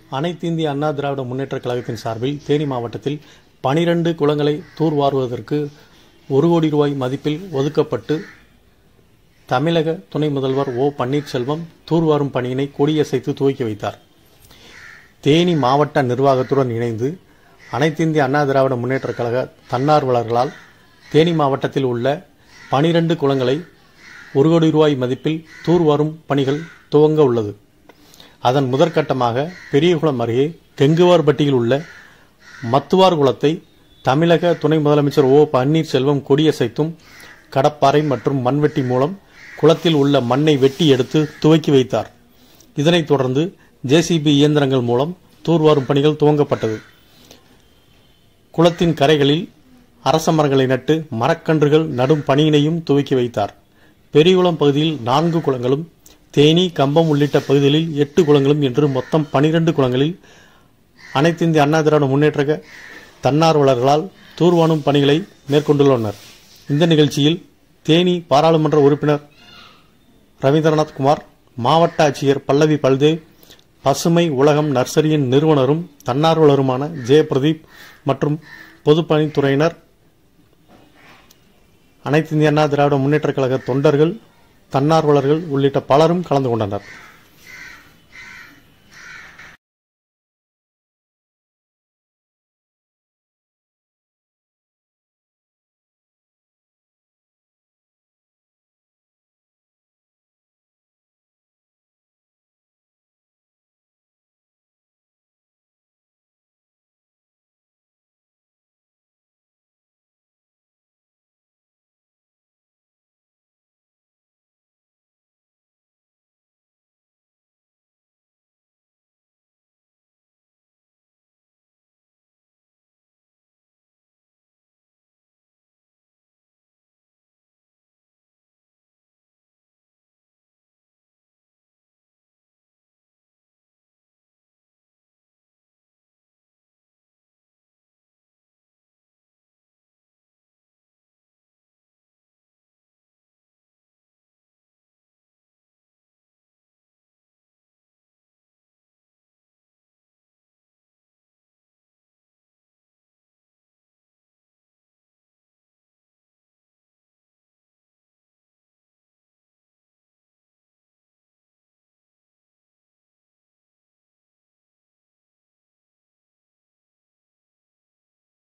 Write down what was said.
அனைத்து இந்திய அண்ணா திராவிட முன்னேற்றக் கழகத்தின் சார்பில் தேனி மாவட்டத்தில் பனிரெண்டு குளங்களை தூர்வாருவதற்கு ஒரு கோடி ரூபாய் மதிப்பில் ஒதுக்கப்பட்டு தமிழக துணை முதல்வர் ஓ பன்னீர்செல்வம் தூர்வாரும் பணியினை கொடியசைத்து துவக்கி வைத்தார் தேனி மாவட்ட நிர்வாகத்துடன் இணைந்து அனைத்து இந்திய அண்ணா திராவிட முன்னேற்றக் கழக தன்னார்வலர்களால் தேனி மாவட்டத்தில் உள்ள பனிரெண்டு குளங்களை ஒரு கோடி ரூபாய் மதிப்பில் தூர்வாரும் பணிகள் துவங்க உள்ளது அதன் முதற்கட்டமாக பெரியகுளம் அருகே கெங்குவார்பட்டியில் உள்ள மத்துவார் குளத்தை தமிழக துணை முதலமைச்சர் ஓ பன்னீர்செல்வம் கொடியசைத்தும் கடப்பாறை மற்றும் மண்வெட்டி மூலம் குளத்தில் உள்ள மண்ணை வெட்டி எடுத்து துவக்கி வைத்தார் இதனைத் தொடர்ந்து ஜேசிபி இயந்திரங்கள் மூலம் தூர்வாரும் பணிகள் துவங்கப்பட்டது குளத்தின் கரைகளில் அரச மரங்களை நட்டு மரக்கன்றுகள் நடும் பணியினையும் துவக்கி வைத்தார் பெரியகுளம் பகுதியில் நான்கு குளங்களும் தேனி கம்பம் உள்ளிட்ட பகுதிகளில் எட்டு குளங்களும் என்று மொத்தம் பனிரெண்டு குளங்களில் அனைத்து இந்திய அண்ணா திராவிட முன்னேற்ற தன்னார்வலர்களால் தூர்வாரும் பணிகளை மேற்கொண்டுள்ளனர் இந்த நிகழ்ச்சியில் தேனி பாராளுமன்ற உறுப்பினர் ரவீந்திரநாத் குமார் மாவட்ட ஆட்சியர் பல்லவி பல்தேவ் பசுமை உலகம் நர்சரியின் நிறுவனரும் தன்னார்வலருமான ஜெயபிரதீப் மற்றும் பொதுப்பணித்துறையினர் அனைத்து இந்திய அண்ணா திராவிட முன்னேற்றக் கழக தொண்டர்கள் தன்னார்வலர்கள் உள்ளிட்ட பலரும் கலந்து கொண்டனர்